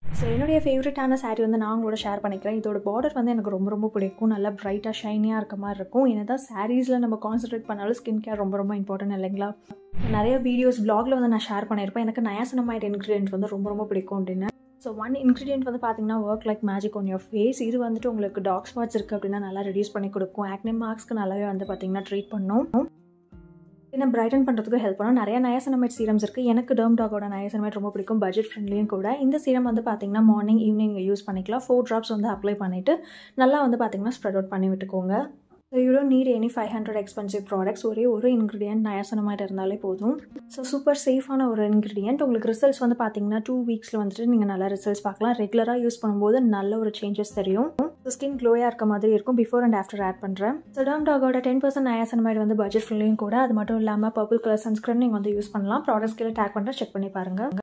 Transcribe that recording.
so என்னுடைய ஃபேவரட்டான saree வந்து நான் உங்களோட ஷேர் பண்ணிக்கிறேன் இதோட பார்டர் வந்து எனக்கு ரொம்ப ரொம்ப பிடிக்கும் நல்லா பிரைட்டாக ஷைனியாக இருக்க மாதிரி இருக்கும் என்ன தான் சாரீஸில் நம்ம கான்சன்ட்ரேட் பண்ணாலும் ஸ்கின் கேர் ரொம்ப ரொம்ப இம்பார்ட்டன்ட் இல்லைங்களா நிறைய வீடியோஸ் ப்ளாகில் வந்து நான் ஷேர் பண்ணியிருப்பேன் எனக்கு நயாசனமைட் இன்க்ரீடியன்ட் வந்து ரொம்ப ரொம்ப பிடிக்கும் அப்படின்னு ஸோ ஒன் இன்க்ரீடியன்ட் வந்து பார்த்தீங்கன்னா work like magic on your face இது வந்துட்டு உங்களுக்கு டாக் ஸ்பாட்ஸ் இருக்குது அப்படின்னா நல்லா ரெடியூஸ் பண்ணி கொடுக்கும் ஆக்னே மார்க்ஸ்க்கு நல்லாவே வந்து பார்த்தீங்கன்னா ட்ரீட் பண்ணும் என்ன பிரைட்டன் பண்ணுறதுக்கு ஹெல்ப் பண்ணும் நிறைய நயசனமைட் சீரம்ஸ் இருக்குது எனக்கு டேர்ம் டாகோட நயசனமைட் ரொம்ப பிடிக்கும் பட்ஜெட் ஃப்ரெண்ட்லியும் கூட இந்த சீரம் வந்து பார்த்தீங்கன்னா மார்னிங் ஈவினிங் யூஸ் பண்ணிக்கலாம் ஃபோர் ட்ராப்ஸ் வந்து அப்ளை பண்ணிவிட்டு நல்லா வந்து பார்த்தீங்கன்னா ஸ்ப்ரெட் அவுட் பண்ணி விட்டுக்கோங்க so you don't need any five hundred expensive products ஒரே ஒரு இன்க்ரீடியன்ட் நயாசனமைட் இருந்தாலே போதும் ஸோ சூப்பர் சேஃபான ஒரு இன்க்ரீடியன்ட் உங்களுக்கு ரிசல்ட்ஸ் வந்து பார்த்தீங்கன்னா டூ வீக்ஸில் வந்துட்டு நீங்கள் நல்ல ரிசல்ட்ஸ் பார்க்கலாம் ரெகுலராக யூஸ் பண்ணும்போது நல்ல ஒரு சேஞ்சஸ் தெரியும் ஸோ ஸ்கின் க்ளோயாக இருக்க மாதிரி இருக்கும் பிஃபோர் அண்ட் ஆஃப்டர் ஆட் பண்ணுறேன் ஸோ டேர்ம் டாகோட டென் பர்சன்ட் நயாசனமைட் வந்து பட்ஜெட் ஃப்ரெண்ட்லியும் கூட அது மட்டும் இல்லாமல் பர்பிள் கலர் சன்ஸ்கிரீன் நீங்கள் வந்து யூஸ் பண்ணலாம் ப்ராடக்ட்ஸ் கீழே டேக் பண்ணுறேன் செக் பண்ணி பாருங்கள்